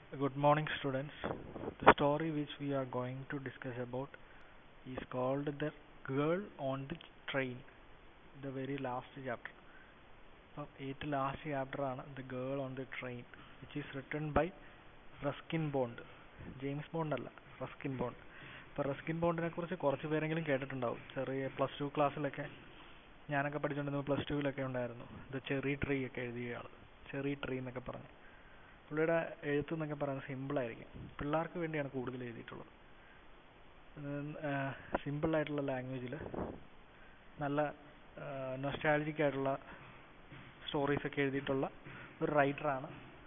Good morning, students. The story which we are going to discuss about is called The Girl on the Train, the very last chapter. അപ്പം ഏറ്റവും last chapter ആണ് the girl on the train which is written by Ruskin Bond James Bond അല്ല Ruskin Bond അപ്പോൾ Ruskin ബോണ്ടിനെ കുറിച്ച് കുറച്ച് പേരെങ്കിലും കേട്ടിട്ടുണ്ടാവും ചെറിയ പ്ലസ് ടു ക്ലാസ്സിലൊക്കെ ഞാനൊക്കെ പഠിച്ചുകൊണ്ടിരുന്നത് പ്ലസ് ടുവിലൊക്കെ ഉണ്ടായിരുന്നു ദ ചെറി ട്രീ ഒക്കെ എഴുതിയ ആൾ ചെറി ട്രീ എന്നൊക്കെ പറഞ്ഞ് പുള്ളിയുടെ എഴുത്ത് എന്നൊക്കെ പറയുന്നത് സിമ്പിളായിരിക്കും പിള്ളേർക്ക് വേണ്ടിയാണ് കൂടുതൽ എഴുതിയിട്ടുള്ളത് സിമ്പിൾ ആയിട്ടുള്ള ലാംഗ്വേജിൽ നല്ല നൊസ്റ്റാലജിക് ആയിട്ടുള്ള സ്റ്റോറീസ് ഒക്കെ എഴുതിയിട്ടുള്ള ഒരു റൈറ്ററാണ്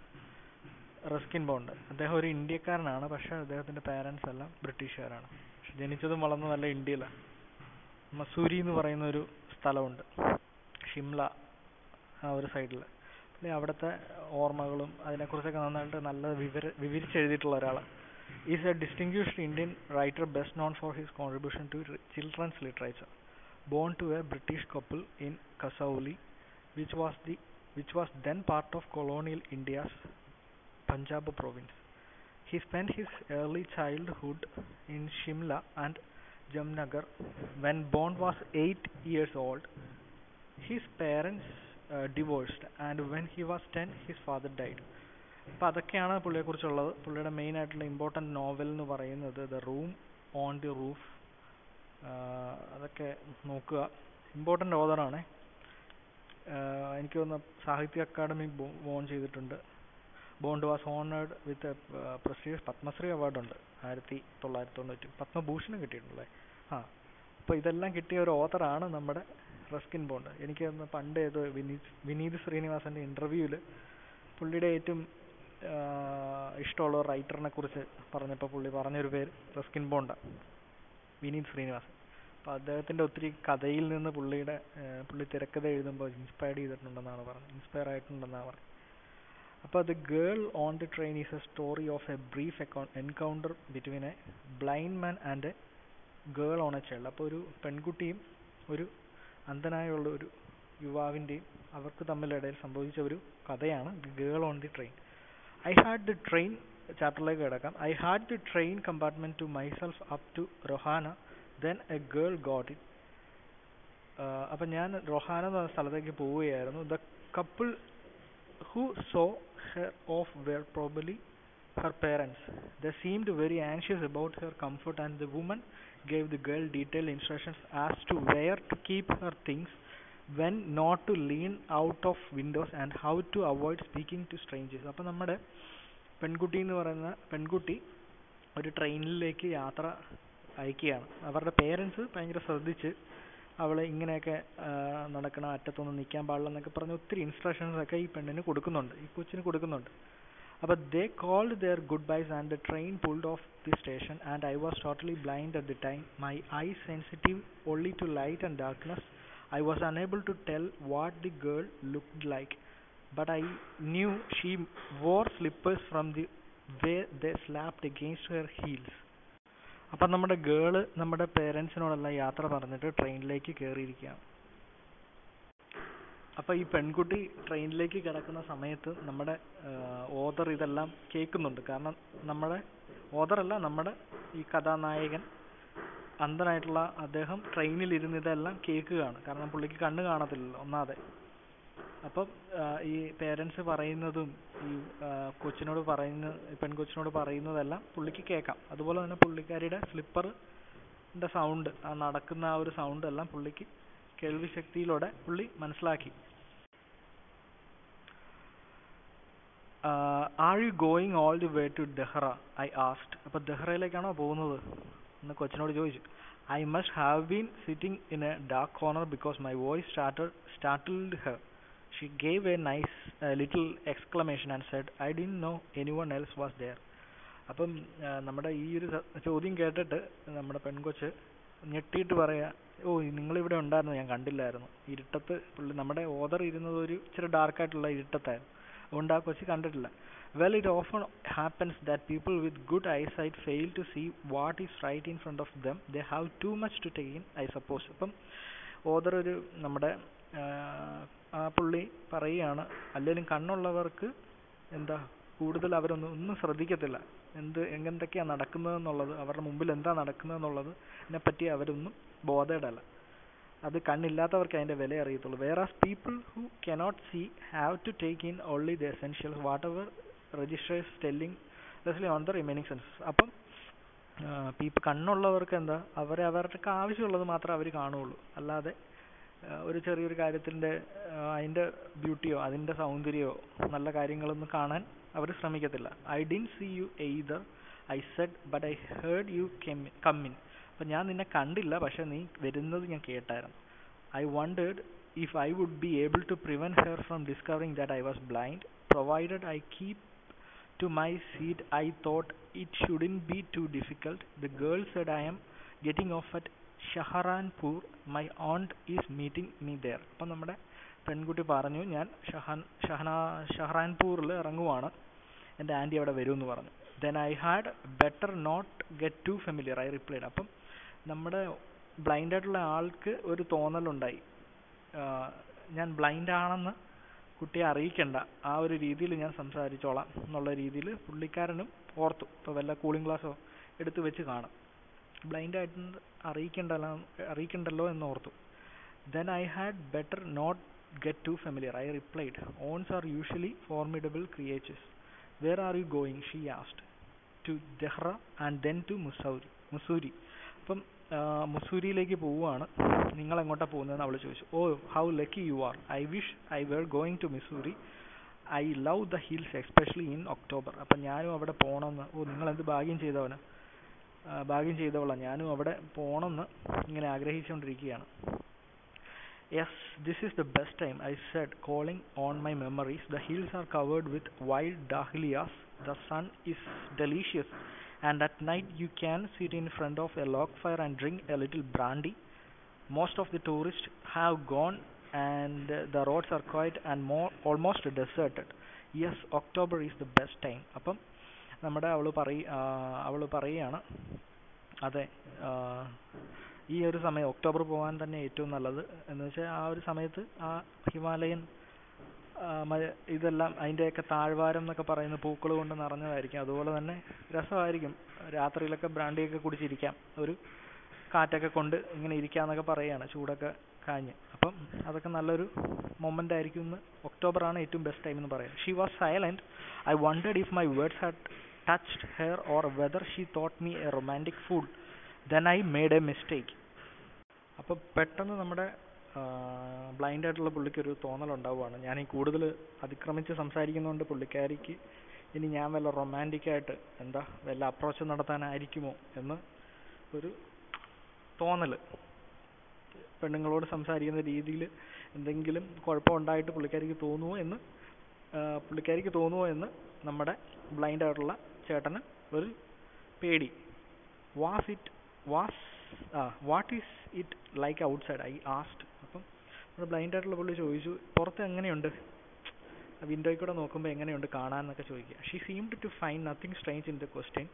റസ്കിൻ ബോണ്ട് അദ്ദേഹം ഒരു ഇന്ത്യക്കാരനാണ് പക്ഷേ അദ്ദേഹത്തിൻ്റെ പാരൻസ് എല്ലാം ബ്രിട്ടീഷുകാരാണ് പക്ഷെ ജനിച്ചതും വളർന്നതല്ല ഇന്ത്യയിലാണ് മസൂരി എന്ന് പറയുന്ന ഒരു സ്ഥലമുണ്ട് ഷിംല ആ ഒരു സൈഡിൽ പുള്ളി അവിടുത്തെ ഓർമ്മകളും അതിനെക്കുറിച്ചൊക്കെ നന്നായിട്ട് നല്ല വിവര വിവരിച്ചെഴുതിയിട്ടുള്ള ഒരാളാണ് is a distinguished Indian writer best known for his contribution to children's literature born to a British couple in Kasauli which was the which was then part of colonial India's Punjab province. He spent his early childhood in Shimla and Jamnagar. When Bond was eight years old, his parents uh, divorced, and when he was ten, his father died. അപ്പോൾ അതൊക്കെയാണ് പുള്ളിയെക്കുറിച്ചുള്ളത് പുള്ളിയുടെ main ആയിട്ടുള്ള important novel എന്ന് പറയുന്നത് the room on the roof അതൊക്കെ നോക്കുക important ഓതറാണ് എനിക്ക് തോന്നുന്നു സാഹിത്യ അക്കാദമി ബോൺ ചെയ്തിട്ടുണ്ട് Bond was honoured with prestigious Padmashri അവാർഡുണ്ട് ആയിരത്തി തൊള്ളായിരത്തി തൊണ്ണൂറ്റി പത്മഭൂഷണം കിട്ടിയിട്ടുണ്ടല്ലേ ആ അപ്പോൾ ഇതെല്ലാം കിട്ടിയ ഒരു ഓത്തറാണ് നമ്മുടെ റസ്കിൻ ബോണ്ട് എനിക്ക് പണ്ട് ഏതോ വിനീത് വിനീത് ശ്രീനിവാസൻ്റെ ഇൻ്റർവ്യൂവിൽ പുള്ളിയുടെ ഏറ്റവും ഇഷ്ടമുള്ള റൈറ്ററിനെ കുറിച്ച് പറഞ്ഞപ്പോൾ പുള്ളി പറഞ്ഞൊരു പേര് റസ്കിൻ ബോണ്ടാണ് വിനീത് ശ്രീനിവാസൻ അപ്പോൾ അദ്ദേഹത്തിൻ്റെ ഒത്തിരി കഥയിൽ നിന്ന് പുള്ളിയുടെ പുള്ളി തിരക്കഥ എഴുതുമ്പോൾ ഇൻസ്പയർഡ് ചെയ്തിട്ടുണ്ടെന്നാണ് പറഞ്ഞത് ഇൻസ്പയർ ആയിട്ടുണ്ടെന്നാണ് പറഞ്ഞത് അപ്പോൾ the girl on the train is a story of a brief encounter between a blind man and a girl on a child അപ്പോൾ ഒരു പെൺകുട്ടിയും ഒരു അന്ധനായുള്ള ഒരു യുവാവിൻ്റെയും അവർക്ക് തമ്മിലിടയിൽ സംഭവിച്ച ഒരു കഥയാണ് the girl on the train I had the train ചാപ്റ്ററിലേക്ക് കിടക്കാം I had the train compartment to myself up to Rohana then a girl got it അപ്പം ഞാൻ റൊഹാന എന്ന സ്ഥലത്തേക്ക് പോവുകയായിരുന്നു the couple who saw her off were probably her parents they seemed very anxious about her comfort and the woman gave the girl detail instructions as to where to keep her things when not to lean out of windows and how to avoid speaking to strangers അപ്പം നമ്മുടെ പെൺകുട്ടി എന്ന് പറയുന്ന പെൺകുട്ടി ഒരു ട്രെയിനിലേക്ക് യാത്ര അയക്കുകയാണ് അവരുടെ പേരൻസ് ഭയങ്കര ശ്രദ്ധിച്ച് അവളെ ഇങ്ങനെയൊക്കെ നടക്കണം അറ്റത്തൊന്നും നിൽക്കാൻ പാടില്ല എന്നൊക്കെ പറഞ്ഞ് ഒത്തിരി ഇൻസ്ട്രക്ഷൻസ് ഒക്കെ ഈ പെണ്ണിന് കൊടുക്കുന്നുണ്ട് ഈ കൊച്ചിന് കൊടുക്കുന്നുണ്ട് അപ്പോൾ they called their goodbyes and the train pulled of the station and I was totally blind at the time my eye sensitive only to light and darkness I was unable to tell what the girl looked like but I knew she wore slippers from the way they slapped against her heels. അപ്പം നമ്മുടെ girl നമ്മുടെ പേരൻസിനോടെല്ലാം യാത്ര പറഞ്ഞിട്ട് ട്രെയിനിലേക്ക് കയറിയിരിക്കുകയാണ് അപ്പോൾ ഈ പെൺകുട്ടി ട്രെയിനിലേക്ക് കിടക്കുന്ന സമയത്ത് നമ്മുടെ ഓദർ ഇതെല്ലാം കേൾക്കുന്നുണ്ട് കാരണം നമ്മുടെ ഓദറല്ല നമ്മുടെ ഈ കഥാനായകൻ അന്ധനായിട്ടുള്ള അദ്ദേഹം ട്രെയിനിലിരുന്ന് ഇതെല്ലാം കേൾക്കുകയാണ് കാരണം പുള്ളിക്ക് കണ്ണ് കാണത്തില്ലല്ലോ ഒന്നാതെ അപ്പം ഈ പേരൻസ് പറയുന്നതും ഈ കൊച്ചിനോട് പറയുന്ന പെൺകൊച്ചിനോട് പറയുന്നതെല്ലാം പുള്ളിക്ക് കേൾക്കാം അതുപോലെ തന്നെ പുള്ളിക്കാരിയുടെ സ്ലിപ്പറിൻ്റെ സൗണ്ട് ആ നടക്കുന്ന ആ ഒരു സൗണ്ട് എല്ലാം പുള്ളിക്ക് കേൾവി ശക്തിയിലൂടെ പുള്ളി മനസ്സിലാക്കി are you going all the way to Dehra I asked അപ്പോൾ ദഹ്റയിലേക്കാണോ പോകുന്നത് എന്ന് കൊച്ചിനോട് ചോദിച്ചു I must have been sitting in a dark corner because my voice started startled her she gave a nice uh, little exclamation and said, I didn't know anyone else was there. അപ്പം നമ്മുടെ ഈ ഒരു ചോദ്യം കേട്ടിട്ട് നമ്മുടെ പെൺകൊച്ച് ഞെട്ടിയിട്ട് പറയാ ഓ നിങ്ങളിവിടെ ഉണ്ടായിരുന്നു ഞാൻ കണ്ടില്ലായിരുന്നു ഇരുട്ടത്ത് പുള്ളി നമ്മുടെ ഓദർ ഇരുന്നത് ഒരു ഇച്ചിരി ഡാർക്കായിട്ടുള്ള ഇരുട്ടത്തായിരുന്നു അതുകൊണ്ട് ആ കൊച്ചി കണ്ടിട്ടില്ല well it often happens that people with good eyesight fail to see what is right in front of them they have too much to take in I suppose അപ്പം ഓദർ ഒരു നമ്മുടെ ആ പുള്ളി പറയുകയാണ് അല്ലെങ്കിലും കണ്ണുള്ളവർക്ക് എന്താ കൂടുതൽ അവരൊന്നും ഒന്നും ശ്രദ്ധിക്കത്തില്ല എന്ത് എന്തൊക്കെയാണ് നടക്കുന്നതെന്നുള്ളത് അവരുടെ മുമ്പിൽ എന്താ നടക്കുന്നതെന്നുള്ളത് പറ്റി അവരൊന്നും bothered അല്ല അത് കണ്ണില്ലാത്തവർക്ക് അതിന്റെ വില അറിയത്തുള്ളൂ whereas people who cannot see have to take in only the essentials whatever register is telling especially on the remaining senses അപ്പം പീപ്പ് കണ്ണുള്ളവർക്ക് എന്താ അവർ അവർക്ക് ആവശ്യമുള്ളത് മാത്രമേ അവർ കാണുള്ളൂ അല്ലാതെ ആ, ഒരു ചെറിയൊരു കാര്യത്തിന്റെ ആ, അതിന്റെ ബ്യൂട്ടിയോ അതിന്റെ സൗന്ദര്യമോ നല്ല കാര്യങ്ങളൊന്നും കാണാൻ അവർ ശ്രമിക്കത്തില്ല I didn't see you either I said but I heard you come in അപ്പൊ ഞാൻ നിന്നെ കണ്ടില്ല പക്ഷെ നീ വരുന്നത് ഞാൻ കേട്ടായിരുന്നു I wondered if I would be able to prevent her from discovering that I was blind provided I keep to my seat, I thought it shouldn't be too difficult. The girl said, I am getting off at Saharanpur my aunt is meeting me there. അപ്പം നമ്മുടെ പെൺകുട്ടി പറഞ്ഞു ഞാൻ ഷഹാൻ ഷഹന ഷഹറാൻപൂറിൽ ഇറങ്ങുവാണ് എൻ്റെ anti അവിടെ വരും എന്ന് പറഞ്ഞു then I had better not get too familiar I replied അപ്പം നമ്മുടെ ബ്ലൈൻഡ് ആയിട്ടുള്ള ആൾക്ക് ഒരു തോന്നലുണ്ടായി ആഹ് ഞാൻ ബ്ലൈൻഡ് ആണെന്ന് കുട്ടിയെ അറിയിക്കണ്ട ആ ഒരു രീതിയിൽ ഞാൻ സംസാരിച്ചോളാം എന്നുള്ള രീതിയിൽ പുള്ളിക്കാരനും ഓർത്തു ഇപ്പോൾ വല്ല കൂളിംഗ് ഗ്ലാസ്സോ എടുത്ത് വെച്ച് കാണും ബ്ലൈൻഡ് ആയിട്ട് അറിയിക്കണ്ടല്ലോ അറിയിക്കണ്ടല്ലോ എന്ന് ഓർത്തു then I had better not get too familiar I replied aunts are usually formidable creatures where are you going she asked to Dehra and then to Mussoorie Mussoorie അപ്പം ആ, മുസൂരിയിലേക്ക് പോവുകയാണ് നിങ്ങൾ എങ്ങോട്ടാ പോകുന്നതെന്ന് അവൾ ചോദിച്ചു oh how lucky you are I wish I were going to Mussoorie I love the hills especially in October അപ്പം ഞാനും അവിടെ പോകണമെന്ന് ഓ നിങ്ങൾ എന്ത് ഭാഗ്യം ചെയ്തവന് ആ, ഭാഗ്യം ചെയ്തവളാ ഞാനും അവിടെ പോകണമെന്ന് ഇങ്ങനെ ആഗ്രഹിച്ചുകൊണ്ടിരിക്കുകയാണ് yes this is the best time I said calling on my memories the hills are covered with wild dahlias the sun is delicious and at night you can sit in front of a log fire and drink a little brandy. Most of the tourists have gone and uh, the roads are quiet and more almost deserted. Yes, October is the best time. അപ്പം നമ്മുടെ അവള് പറയ അവള് പറയാണ് അതെ ആ, ഈ ഒരു സമയം ഒക്ടോബർ പോകാൻ തന്നെ ഏറ്റവും നല്ലത് എന്ന് വെച്ചാൽ ആ ഒരു സമയത്ത് ആ ഹിമാലയൻ ആ, മ- ഇതെല്ലാം അതിന്റെയൊക്കെ താഴ്വാരം എന്നൊക്കെ പറയുന്ന പൂക്കൾ കൊണ്ട് നിറഞ്ഞതായിരിക്കും അതുപോലെ തന്നെ രസമായിരിക്കും രാത്രിയിലൊക്കെ ബ്രാൻഡിയൊക്കെ കുടിച്ചിരിക്കാം ഒരു കാറ്റൊക്കെ കൊണ്ട് ഇങ്ങനെ ഇരിക്കാന്നൊക്കെ പറയാണ് ചൂടൊക്കെ കാഞ്ഞ് അപ്പം അതൊക്കെ നല്ലൊരു മൊമെന്റ് ആയിരിക്കും എന്ന് ഒക്ടോബർ ആണ് ഏറ്റവും ബെസ്റ്റ് ടൈം എന്ന് പറയാം she was silent I wondered if my words had touched her or whether she thought me a romantic fool then I made a mistake അപ്പോൾ പെട്ടെന്ന് നമ്മുടെ ബ്ലൈൻഡ് ആയിട്ടുള്ള പുള്ളിക്ക് ഒരു തോന്നലുണ്ടാവുകയാണ് ഞാൻ ഈ കൂടുതൽ അതിക്രമിച്ച് സംസാരിക്കുന്നതുകൊണ്ട് പുള്ളിക്കാരിക്ക് ഇനി ഞാൻ വല്ല റൊമാൻറ്റിക് ആയിട്ട് എന്താ വല്ല അപ്രോച്ച് നടത്താനായിരിക്കുമോ എന്ന് ഒരു തോന്നല് പെണ്ണുങ്ങളോട് സംസാരിക്കുന്ന രീതിയിൽ എന്തെങ്കിലും കുഴപ്പമുണ്ടായിട്ട് പുള്ളിക്കാരിക്ക് തോന്നുമോ എന്ന് ആ, പുള്ളിക്കാരിക്ക് തോന്നുമോ എന്ന് നമ്മുടെ ബ്ലൈൻഡ് ആയിട്ടുള്ള ചേട്ടന് ഒരു പേടി was it was what is it like outside I asked അപ്പം നമ്മുടെ ബ്ലൈൻഡ് ആയിട്ടുള്ള പുള്ളി ചോദിച്ചു പുറത്ത് എങ്ങനെയുണ്ട് വിൻഡോയിൽ കൂടെ നോക്കുമ്പോൾ എങ്ങനെയുണ്ട് കാണാൻ എന്നൊക്കെ ചോദിക്കുക she seemed to find nothing strange in the question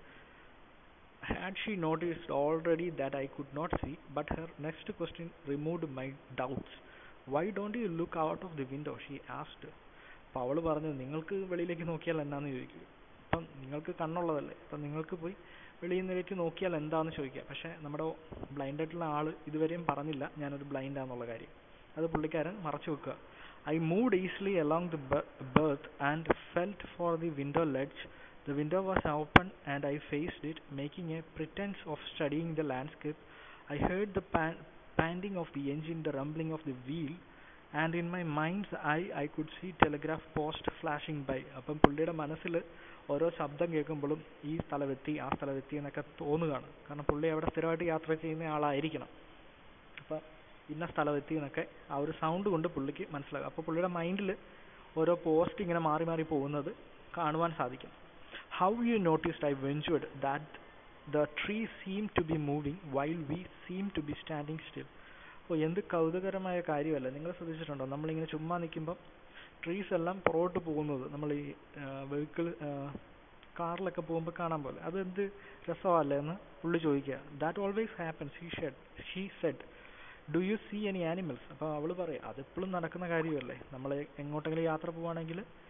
had she noticed already that I could not see, but her next question removed my doubts. Why don't you look out of the window? she asked. അപ്പോൾ അവള് പറഞ്ഞു നിങ്ങൾക്ക് വെളിയിലേക്ക് നോക്കിയാൽ എന്താന്ന് ചോദിക്കും അപ്പം നിങ്ങൾക്ക് കണ്ണുള്ളതല്ലേ അപ്പം നിങ്ങൾക്ക് പോയി വെളിയിൽ നിന്നിലേക്ക് നോക്കിയാൽ എന്താന്ന് ചോദിക്കുക പക്ഷെ നമ്മുടെ ബ്ലൈൻഡ് ആയിട്ടുള്ള ആള് ഇതുവരെയും പറഞ്ഞില്ല ഞാനൊരു ബ്ലൈൻഡ് ആണെന്നുള്ള കാര്യം അത് പുള്ളിക്കാരൻ മറച്ചു വെക്കുക I moved easily along the berth and felt for the window ledge The window was open and I faced it, making a pretense of studying the landscape. I heard the pan- panting of the engine, the rumbling of the wheel, and in my mind's eye I could see telegraph post flashing by. അപ്പം പുള്ളിയുടെ മനസ്സിൽ ഓരോ ശബ്ദം കേൾക്കുമ്പോഴും ഈ സ്ഥലമെത്തി ആ സ്ഥലമെത്തി എന്നൊക്കെ തോന്നുകയാണ് കാരണം പുള്ളി അവിടെ സ്ഥിരമായിട്ട് യാത്ര ചെയ്യുന്ന ആളായിരിക്കണം അപ്പം ഇന്ന സ്ഥലമെത്തി എന്നൊക്കെ ആ ഒരു സൗണ്ട് കൊണ്ട് പുള്ളിക്ക് മനസ്സിലാകും അപ്പോൾ പുള്ളിയുടെ മൈൻഡിൽ ഓരോ പോസ്റ്റ് ഇങ്ങനെ മാറി മാറി പോകുന്നത് കാണുവാൻ സാധിക്കും how you noticed I ventured that the tree seemed to be moving while we seemed to be standing still. ഓ എന്ത് കൗതുകരമായ കാര്യമല്ല നിങ്ങൾ ശ്രദ്ധിച്ചിട്ടുണ്ടോ നമ്മളിങ്ങനെ ചുമ്മാ നിൽക്കുമ്പോൾ ട്രീസ് എല്ലാം പുറകോട്ട് പോകുന്നത് നമ്മൾ ഈ വെഹിക്കിൾ കാറിലൊക്കെ പോകുമ്പോൾ കാണാൻ പോലെ അത് എന്ത് രസമല്ലേ എന്ന് പുള്ളി ചോദിക്കുക that always happens he shed she said do you see any animals അപ്പോൾ അവൾ പറയും അതെപ്പോഴും നടക്കുന്ന കാര്യമല്ലേ നമ്മൾ എങ്ങോട്ടെങ്കിലും യാത്ര പോവുകയാണെങ്കിൽ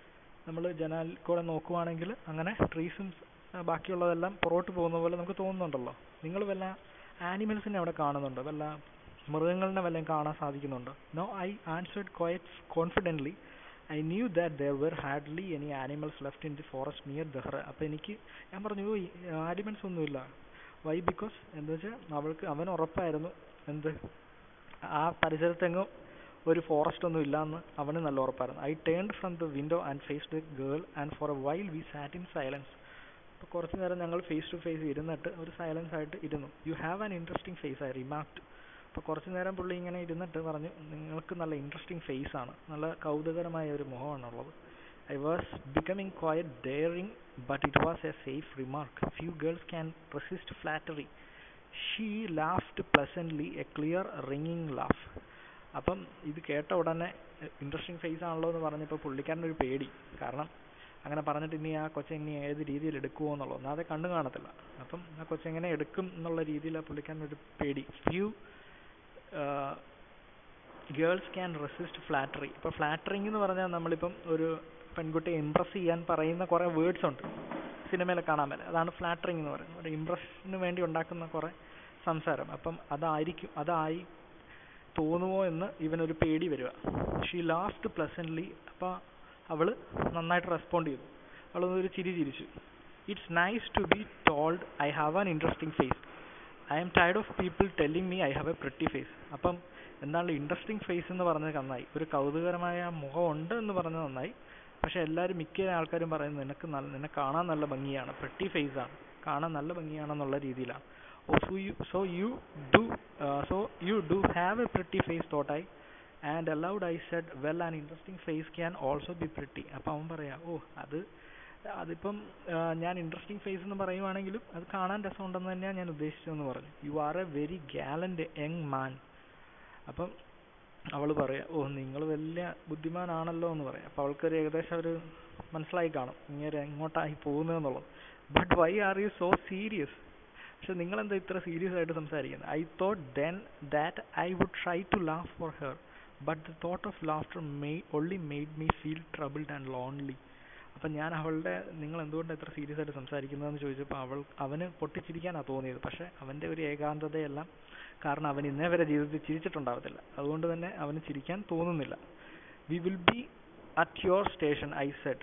നമ്മൾ ജനാൽ കൂടെ നോക്കുവാണെങ്കിൽ അങ്ങനെ ട്രീസും ബാക്കിയുള്ളതെല്ലാം പുറകോട്ട് പോകുന്ന പോലെ നമുക്ക് തോന്നുന്നുണ്ടല്ലോ നിങ്ങൾ വല്ല ആനിമൽസിനെ അവിടെ കാണുന്നുണ്ടോ വല്ല മൃഗങ്ങളിനെ വല്ലതും കാണാൻ സാധിക്കുന്നുണ്ടോ no I answered quite confidently I knew that there were hardly any animals left in the forest near Dehra അപ്പോൾ എനിക്ക് ഞാൻ പറഞ്ഞു ഓ ആനിമൽസ് ഒന്നുമില്ല വൈ ബിക്കോസ് എന്താ വെച്ചാൽ അവൾക്ക് അവൻ ഉറപ്പായിരുന്നു എന്ത് ആ പരിസരത്തെങ്ങും ഒരു ഫോറസ്റ്റ് ഒന്നും ഇല്ലാന്ന് അവന് നല്ല ഉറപ്പായിരുന്നു I turned from the window and face the girl and for a while we sat in silence അപ്പോൾ കുറച്ച് നേരം ഞങ്ങൾ ഫേസ് ടു ഫേസ് ഇരുന്നിട്ട് ഒരു സൈലൻസ് ആയിട്ട് ഇരുന്നു you have an interesting face I remarked അപ്പോൾ കുറച്ച് നേരം പുള്ളി ഇങ്ങനെ ഇരുന്നിട്ട് പറഞ്ഞു നിങ്ങൾക്ക് നല്ല ഇൻട്രസ്റ്റിംഗ് ഫേസ് ആണ് നല്ല കൗതുകരമായ ഒരു മുഖമാണുള്ളത് I was becoming quite daring but it was a safe remark few girls can resist flattery she laughed pleasantly a clear റിങ്ങിങ് ലാഫ് അപ്പം ഇത് കേട്ട ഉടനെ ഇൻട്രസ്റ്റിംഗ് ഫേസ് ആണല്ലോ എന്ന് പറഞ്ഞപ്പോൾ പുള്ളിക്കാരൻ്റെ ഒരു പേടി കാരണം അങ്ങനെ പറഞ്ഞിട്ട് ഇനി ആ കൊച്ചെ ഇനി ഏത് രീതിയിൽ എടുക്കുമോ എന്നുള്ളത് ഒന്നാമതെ കണ്ണു കാണത്തില്ല അപ്പം ആ കൊച്ചെങ്ങനെ എടുക്കും എന്നുള്ള രീതിയിൽ ആ പുള്ളിക്കാരനൊരു പേടി few girls can resist flattery ഇപ്പോൾ ഫ്ലാറ്ററിങ് എന്ന് പറഞ്ഞാൽ നമ്മളിപ്പം ഒരു പെൺകുട്ടിയെ ഇമ്പ്രസ് ചെയ്യാൻ പറയുന്ന കുറേ വേർഡ്സ് ഉണ്ട് സിനിമയിൽ കാണാൻ പറ്റും അതാണ് ഫ്ലാറ്ററിങ് എന്ന് പറയുന്നത് ഒരു ഇമ്പ്രഷന് വേണ്ടി ഉണ്ടാക്കുന്ന കുറേ സംസാരം അപ്പം അതായിരിക്കും അതായി തോന്നുമോ എന്ന് ഇവനൊരു പേടി വരിക ഷീ ലാസ്റ്റ് പ്ലസൻ്റ്ലി അപ്പോൾ അവൾ നന്നായിട്ട് റെസ്പോണ്ട് ചെയ്തു അവൾ ഒരു ചിരി ചിരിച്ചു it's nice to be told I have an interesting face I am tired of people telling me I have a pretty face അപ്പം എന്താണ് ഇൻട്രസ്റ്റിംഗ് ഫേസ് എന്ന് പറഞ്ഞത് നന്നായി ഒരു കൗതുകരമായ മുഖമുണ്ട് എന്ന് പറഞ്ഞത് നന്നായി പക്ഷെ എല്ലാവരും മിക്ക ആൾക്കാരും പറയുന്നത് നിനക്ക് നല്ല നിന്നെ കാണാൻ നല്ല ഭംഗിയാണ് പ്രിറ്റി ഫേസ് ആണ് കാണാൻ നല്ല ഭംഗിയാണെന്നുള്ള രീതിയിലാണ് oh so you so you do so you do have a pretty face thought I and aloud I said well an interesting face can also be pretty അപ്പം അവൻ പറയാ ഓ അത് അതിപ്പം ഞാൻ ഇൻട്രസ്റ്റിംഗ് ഫേസ് എന്ന് പറയുവാണെങ്കിലും അത് കാണാൻ രസമുണ്ടെന്ന് തന്നെയാണ് ഞാൻ ഉദ്ദേശിച്ചതെന്ന് പറഞ്ഞു you are a very gallant young man അപ്പം അവൾ പറയാ ഓ നിങ്ങൾ വലിയ ബുദ്ധിമാനാണല്ലോ എന്ന് പറയാം അപ്പോൾ അവൾക്കൊരു ഏകദേശം ഒരു മനസ്സിലായി കാണും ഇങ്ങനെ എങ്ങോട്ടായി പോകുന്നതെന്നുള്ളത് but why are you so serious പക്ഷെ നിങ്ങൾ എന്താ ഇത്ര സീരിയസ് ആയിട്ട് സംസാരിക്കുന്നത് I thought then that I would try to laugh for her but the thought of laughter may only made me feel troubled and lonely അപ്പം ഞാൻ അവളുടെ നിങ്ങൾ എന്തുകൊണ്ടാണ് ഇത്ര സീരിയസ് ആയിട്ട് സംസാരിക്കുന്നതെന്ന് ചോദിച്ചപ്പോൾ അവൾ അവന് പൊട്ടിച്ചിരിക്കാനാണ് തോന്നിയത് പക്ഷെ അവൻ്റെ ഒരു ഏകാന്തതയെല്ലാം കാരണം അവൻ ഇന്നേ വരെ ജീവിതത്തിൽ ചിരിച്ചിട്ടുണ്ടാവത്തില്ല അതുകൊണ്ട് തന്നെ അവന് ചിരിക്കാൻ തോന്നുന്നില്ല we will be at your station I said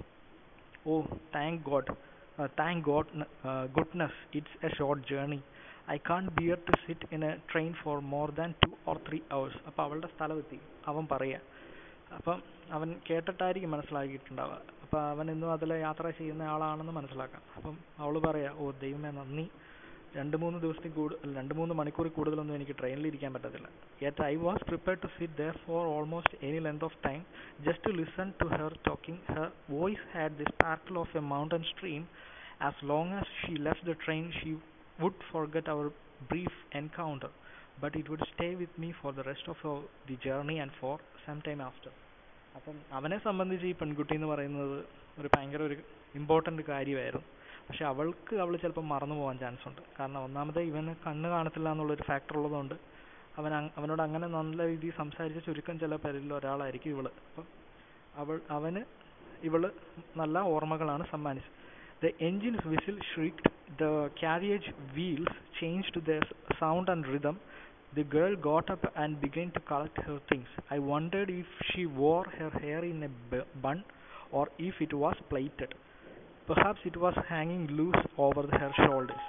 oh thank God thank God goodness it's a short journey I can't bear to sit in a train for more than two or three hours അപ്പോൾ അവളുടെ സ്ഥലമെത്തി അവൻ പറയാ അപ്പം അവൻ കേട്ടിട്ടായിരിക്കും മനസ്സിലാക്കിയിട്ടുണ്ടാവുക അപ്പോൾ അവൻ ഇന്നും അതിൽ യാത്ര ചെയ്യുന്ന ആളാണെന്ന് മനസ്സിലാക്കാം അപ്പം അവൾ പറയാ ഓ ദൈവമേ നന്ദി രണ്ട് മൂന്ന് ദിവസത്തിൽ കൂടുതൽ രണ്ട് മൂന്ന് മണിക്കൂറിൽ കൂടുതലൊന്നും എനിക്ക് ട്രെയിനിൽ ഇരിക്കാൻ പറ്റത്തില്ല yet I was prepared to sit there for almost any length of time just to listen to her talking her voice had the sparkle of a mountain stream as long as she left the train she would forget our brief encounter but it would stay with me for the rest of the journey and for some time after അപ്പം അവനെ സംബന്ധിച്ച് ഈ പെൺകുട്ടി എന്ന് പറയുന്നത് ഒരു ഭയങ്കര ഒരു ഇമ്പോർട്ടൻ്റ് കാര്യമായിരുന്നു പക്ഷെ അവൾക്ക് അവൾ ചിലപ്പോൾ മറന്നു പോകാൻ ചാൻസ് ഉണ്ട് കാരണം ഒന്നാമത് ഇവന് കണ്ണ് കാണത്തില്ല എന്നുള്ളൊരു ഫാക്ടർ ഉള്ളതുകൊണ്ട് അവൻ അവനോട് അങ്ങനെ നല്ല രീതിയിൽ സംസാരിച്ച ചുരുക്കം ചില പേരിൽ ഒരാളായിരിക്കും ഇവള് അപ്പം അവൾ അവന് ഇവള് നല്ല ഓർമ്മകളാണ് സമ്മാനിച്ചത് the engines whistle shrieked the carriage wheels changed the sound and rhythm The girl got up and began to collect her things. I wondered if she wore her hair in a bun or if it was plaited. Perhaps it was hanging loose over her shoulders.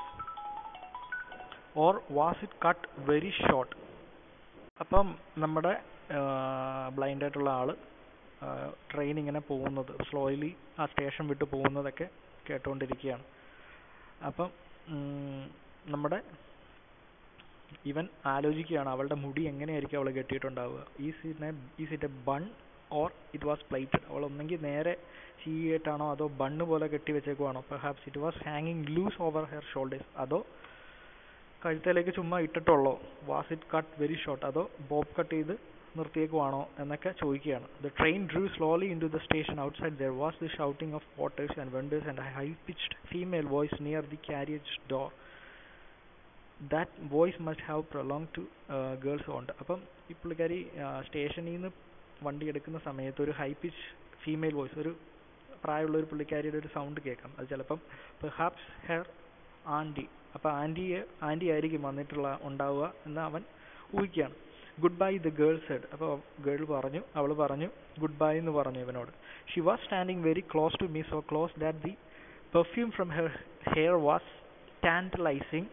Or was it cut very short? അപ്പം നമ്മുടെ blind ആയിട്ടുള്ള ആള് train ഇങ്ങനെ പോകുന്നത് സ്ലോയിലി ആ station വിട്ട് പോകുന്നതൊക്കെ കേട്ടുകൊണ്ടിരിക്കുകയാണ് അപ്പം നമ്മുടെ ഇവൻ ആലോചിക്കുകയാണ് അവളുടെ മുടി എങ്ങനെയായിരിക്കും അവൾ കെട്ടിയിട്ടുണ്ടാവുക is it is it a bun or it was plaited അവൾ ഒന്നെങ്കിൽ നേരെ ചീയായിട്ടാണോ അതോ ബണ്ണ് പോലെ കെട്ടി വെച്ചേക്കുവാണോ പെർഹാപ്സ് ഇറ്റ് വാസ് ഹാങ്ങിങ് ലൂസ് ഓവർ ഹെയർ ഷോൾഡേഴ്സ് അതോ കഴുത്തേലേക്ക് ചുമ്മാ ഇട്ടിട്ടുള്ളോ was it cut very short അതോ ബോബ് കട്ട് ചെയ്ത് നിർത്തിയേക്കുവാണോ എന്നൊക്കെ ചോദിക്കുകയാണ് the train drew slowly into the station outside there was the shouting of porters and vendors and high pitched female voice near the carriage door that voice must have prolong to girls ഉണ്ട് അപ്പം ഈ പുള്ളിക്കാരി സ്റ്റേഷനിൽ നിന്ന് വണ്ടി എടുക്കുന്ന സമയത്ത് ഒരു ഹൈ പിച്ച് ഫീമെയിൽ വോയിസ് ഒരു പ്രായമുള്ള ഒരു പുള്ളിക്കാരിയുടെ ഒരു സൗണ്ട് കേൾക്കാം അത് ചിലപ്പം പെർഹാപ്സ് ഹെർ ആൻറ്റി അപ്പോൾ ആൻറ്റിയെ ആൻറ്റി ആയിരിക്കും വന്നിട്ടുള്ള ഉണ്ടാവുക എന്ന് അവൻ ഊഹിക്കുകയാണ് goodbye the girl said അപ്പോൾ ഗേൾ പറഞ്ഞു അവൾ പറഞ്ഞു ഗുഡ് ബൈ എന്ന് പറഞ്ഞു ഇവനോട് she was standing very close to me so close that the perfume from her hair was tantalising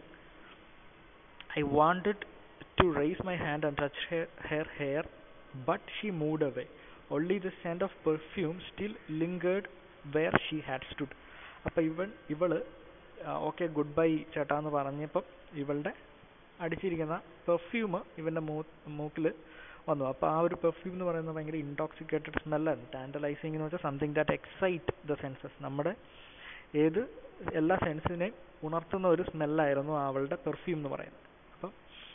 I wanted to raise my hand and touch her, her hair, but she moved away. Only the scent of perfume still lingered where she had stood. അപ്പം ഇവൻ ഇവള് okay good bye ചേട്ടാ എന്ന് പറഞ്ഞപ്പം ഇവളുടെ അടിച്ചിരിക്കുന്ന perfume ഇവന്റെ മൂ മൂക്കിൽ വന്നു അപ്പോൾ ആ ഒരു പെർഫ്യൂം എന്ന് പറയുന്നത് ഭയങ്കര ഇൻടോക്സിക്കേറ്റഡ് സ്മെല്ലാണ് ടാൻഡലൈസിങ് എന്ന് വെച്ചാൽ something that excite the senses നമ്മുടെ ഏത് എല്ലാ സെൻസിനെയും ഉണർത്തുന്ന ഒരു സ്മെല്ലായിരുന്നു അവളുടെ പെർഫ്യൂം എന്ന് പറയുന്നത് അപ്പം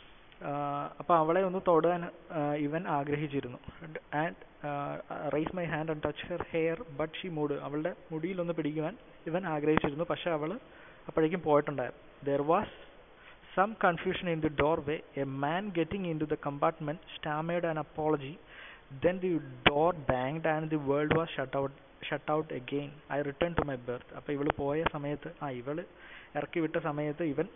അപ്പോൾ അവളെ ഒന്ന് തൊടാൻ ഇവൻ ആഗ്രഹിച്ചിരുന്നു and raise my hand and touch her hair but she moved അവളുടെ മുടിയിലൊന്ന് പിടിക്കുവാൻ ഇവൻ ആഗ്രഹിച്ചിരുന്നു പക്ഷെ അവൾ അപ്പോഴേക്കും പോയിട്ടുണ്ടായിരുന്നു there was some confusion in the doorway a man getting into the compartment stammered an apology then the door banged and the world was shut out shut out again I return to my berth അപ്പോൾ ഇവൾ പോയ സമയത്ത് ആ ഇവൾ ഇറക്കി വിട്ട സമയത്ത് ഇവൻ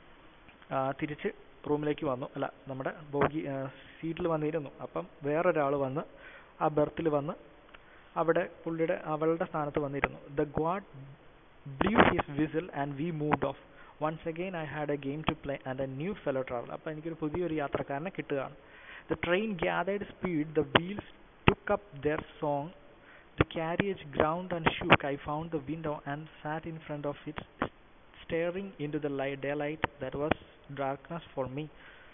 തിരിച്ച് റൂമിലേക്ക് വന്നു അല്ല നമ്മുടെ ബോഗി സീറ്റിൽ വന്നിരുന്നു അപ്പം വേറൊരാൾ വന്ന് ആ ബെർത്തിൽ വന്ന് അവിടെ പുള്ളിയുടെ അവളുടെ സ്ഥാനത്ത് വന്നിരുന്നു the guard blew his whistle and we moved off once again I had a game to play and a new fellow travel അപ്പോൾ എനിക്കൊരു പുതിയൊരു യാത്രക്കാരനെ കിട്ടുകയാണ് the train gathered speed the wheels took up their song the carriage ground and shook. I found the window and sat in front of it, staring into the light, daylight that was darkness for me.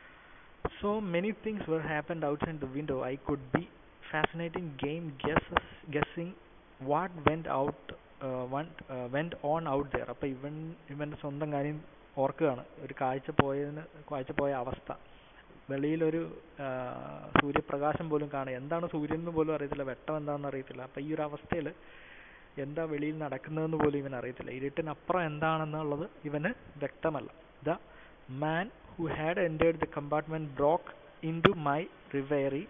So many things were happened outside the window. I could be fascinating game guesses, guessing what went out uh, went, uh, went on out there. അപ്പൊ ഇവൻ ഇവന്റെ സ്വന്തം കാര്യം ഓർക്കുകയാണ് ഒരു കാഴ്ച പോയതിന് കാഴ്ച പോയ അവസ്ഥ വെളിയിലൊരു സൂര്യപ്രകാശം പോലും കാണുക എന്താണ് സൂര്യൻ എന്ന് പോലും അറിയത്തില്ല വെട്ടം എന്താണെന്ന് അറിയത്തില്ല അപ്പൊ ഈ ഒരു അവസ്ഥയിൽ എന്താ വെളിയിൽ നടക്കുന്നതെന്ന് പോലും ഇവൻ അറിയത്തില്ല ഇരുട്ടിനപ്പുറം എന്താണെന്നുള്ളത് ഇവന് വ്യക്തമല്ല the man who had entered the compartment broke into my reverie.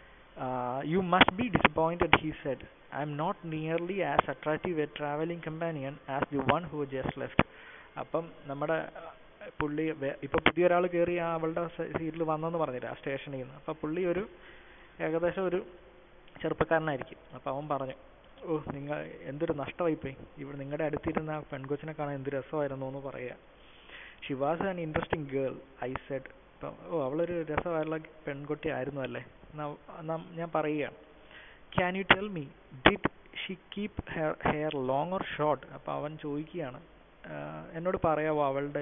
Uh, you must be disappointed, he said. I am not nearly as attractive a traveling companion as the one who just left. അപ്പം നമ്മുടെ പുള്ളി ഇപ്പൊ പുതിയ ഒരാൾ കയറി ആ അവളുടെ സീറ്റിൽ വന്നെന്ന് പറഞ്ഞില്ല ആ സ്റ്റേഷനിൽ നിന്ന് അപ്പൊ പുള്ളി ഒരു ഏകദേശം ഒരു ചെറുപ്പക്കാരനായിരിക്കും അപ്പൊ അവൻ പറഞ്ഞു ഓ നിങ്ങൾ എന്തൊരു നഷ്ടമായിപ്പോയി ഇവിടെ നിങ്ങളുടെ അടുത്തിരുന്ന ആ പെൺകൊച്ചിനെ കാണാൻ എന്ത് രസമായിരുന്നു എന്ന് പറയുക she was an interesting girl I said oh അവളൊരു രസമായുള്ള പെൺകുട്ടി ആയിരുന്നു അല്ലേ ഞാൻ പറയുകയാണ് can you tell me did she keep hair hair long or short അപ്പോൾ അവൻ ചോദിക്കുകയാണ് എന്നോട് പറയാവോ അവളുടെ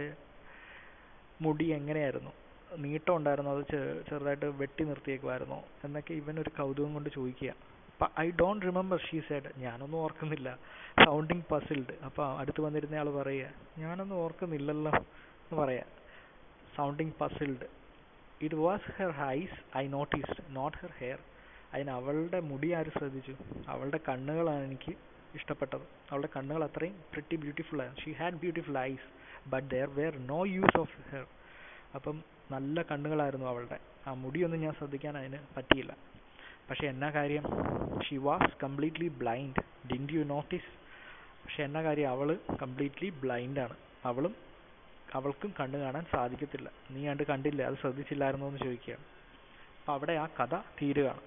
മുടി എങ്ങനെയായിരുന്നു നീട്ടം ഉണ്ടായിരുന്നു അത് ചെറുതായിട്ട് വെട്ടി നിർത്തിയേക്കുമായിരുന്നോ എന്നൊക്കെ ഇവൻ ഒരു കൗതുകം കൊണ്ട് ചോദിക്കുക അപ്പം I don't remember she said ഞാനൊന്നും ഓർക്കുന്നില്ല സൗണ്ടിങ് പസിൽഡ് അപ്പോൾ അടുത്ത് വന്നിരുന്ന ആൾ പറയുക ഞാനൊന്നും ഓർക്കുന്നില്ലല്ലോ എന്ന് പറയാ sounding puzzled it was her eyes I noticed not her hair അതിന് അവളുടെ മുടി ആര് ശ്രദ്ധിച്ചു അവളുടെ കണ്ണുകളാണ് എനിക്ക് ഇഷ്ടപ്പെട്ടത് അവളുടെ കണ്ണുകൾ അത്രയും പ്രിറ്റി ബ്യൂട്ടിഫുൾ ആണ് she had beautiful eyes but there were no use of her അപ്പം നല്ല കണ്ണുകളായിരുന്നു അവളുടെ ആ മുടിയൊന്നും ഞാൻ ശ്രദ്ധിക്കാൻ അതിന് പറ്റിയില്ല പക്ഷെ എന്നാ കാര്യം she was completely blind didn't you notice പക്ഷെ എന്നാ കാര്യം അവള് കംപ്ലീറ്റ്ലി ബ്ലൈൻഡ് ആണ് അവളും അവൾക്കും കണ്ണു കാണാൻ സാധിക്കത്തില്ല നീ കണ്ട് കണ്ടില്ല അത് ശ്രദ്ധിച്ചില്ലായിരുന്നോ എന്ന് ചോദിക്കുകയാണ് അപ്പം അവിടെ ആ കഥ തീരുകയാണ്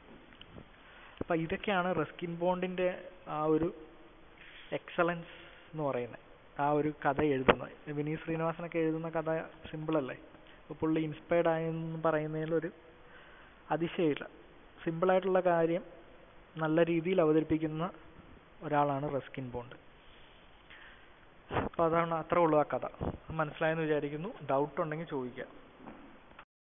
അപ്പം ഇതൊക്കെയാണ് റസ്കിൻ ബോണ്ടിന്റെ ആ ഒരു എക്സലൻസ് എന്ന് പറയുന്നത് ആ ഒരു കഥ എഴുതുന്നത് വിനീത് ശ്രീനിവാസനൊക്കെ എഴുതുന്ന കഥ സിമ്പിൾ അല്ലേ അപ്പോൾ പുള്ളി ഇൻസ്പയർഡ് ആയെന്ന് പറയുന്നതിലൊരു അതിശയമില്ല സിമ്പിളായിട്ടുള്ള കാര്യം നല്ല രീതിയിൽ അവതരിപ്പിക്കുന്ന ഒരാളാണ് റസ്കിൻ ബോണ്ട് അപ്പോൾ അതാണ് അത്രേ ഉള്ളൂ ആ കഥ മനസ്സിലായെന്ന് വിചാരിക്കുന്നു ഡൗട്ട് ഉണ്ടെങ്കിൽ ചോദിക്കാം